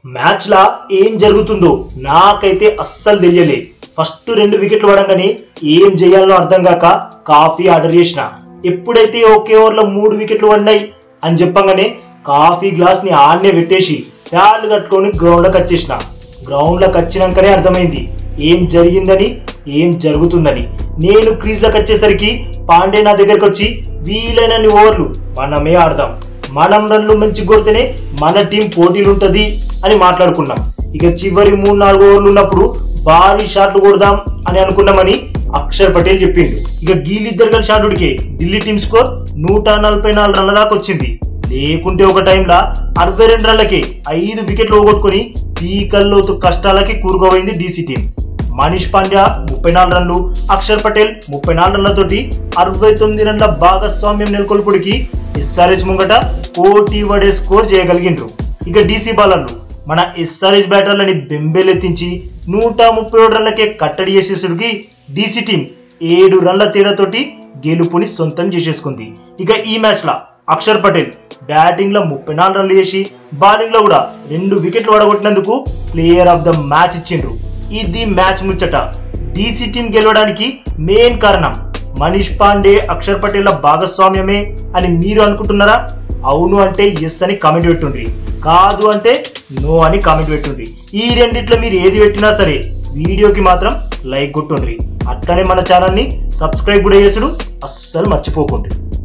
match లా ఏం జరుగుతుందో నాకైతే అస్సలు తెలియలే ఫస్ట్ రెండు వికెట్లు పడంగానే ఏం చేయాలో అర్థం కాక కాఫీ ఆర్డర్ చేసిన ఎప్పుడైతే ఒకే ఓవర్లో మూడు వికెట్లు పడినాయి అని చెప్పంగానే కాఫీ గ్లాస్ ని ఆడనే పెట్టేసి ప్యాడ్లు కట్టుకొని గ్రౌండ్లోకి వచ్చేసిన గ్రౌండ్లోకి వచ్చినాకనే అర్థమైంది ఏం జరిగిందని ఏం జరుగుతుందని నేను క్రీజ్లోకి వచ్చేసరికి పాండే నా దగ్గరికి వచ్చి వీలైనన్ని ఓవర్లు మనమే ఆడదాం మనం రన్లు మంచి కొడితేనే మన టీం పోటీలుంటది అని మాట్లాడుకున్నాం ఇక చివరి మూడు నాలుగు ఓవర్లు ఉన్నప్పుడు భారీ షాట్లు కొడదాం అని అనుకున్నామని అక్షర్ పటేల్ చెప్పిండు ఇక గీళ్ళిద్దరు కలిసి ఆడుడికే ఢిల్లీ టీం స్కోర్ నూట నలభై నాలుగు రన్ల దాకా వచ్చింది లేకుంటే ఒక టైంలో అరవై రెండు రన్లకి ఐదు వికెట్లు పోగొట్టుకుని పీకల్లోతు కష్టాలకి కూరుకోబోయింది డీసీ టీం మనీష్ పాండ్యా ముప్పై నాలుగు రన్లు అక్షర్ పటేల్ ముప్పై నాలుగు రన్లతోటి అరవై తొమ్మిది రన్ల భాగస్వామ్యం నెలకొల్పుడికి ఎస్ఆర్హెచ్ ముంగట కోటి వడే స్కోర్ చేయగలిగిండ్రు ఇక డీసీ బాలర్లు మన ఎస్ఆర్హెచ్ బ్యాటర్లని బెంబేలెత్తించి నూట ముప్పై ఏడు రన్లకే కట్టడి చేసేసరికి డీసీ టీం ఏడు రన్ల తేడాతోటి గెలుపుని సొంతం చేసేసుకుంది ఇక ఈ మ్యాచ్ లా అక్షర్ పటేల్ బ్యాటింగ్ లో ముప్పై నాలుగు రన్లు చేసి బౌలింగ్ లో కూడా రెండు వికెట్లు పడగొట్టినందుకు ప్లేయర్ ఆఫ్ ద మ్యాచ్ ఇచ్చిండ్రు ఇది మ్యాచ్ ముచ్చట డీసీ టీం గెలవడానికి మెయిన్ కారణం మనీష్ పాండే అక్షర్ పటేల్ భాగస్వామ్యమే అని మీరు అనుకుంటున్నారా అవును అంటే ఎస్ అని కామెంట్ పెట్టుండ్రి కాదు అంటే నో అని కామెంట్ పెట్టుండ్రి ఈ రెండిట్లో మీరు ఏది పెట్టినా సరే వీడియోకి మాత్రం లైక్ కొట్టుండ్రి అట్లనే మన ఛానల్ని సబ్స్క్రైబ్ కూడా చేసుడు అస్సలు మర్చిపోకుండ్రి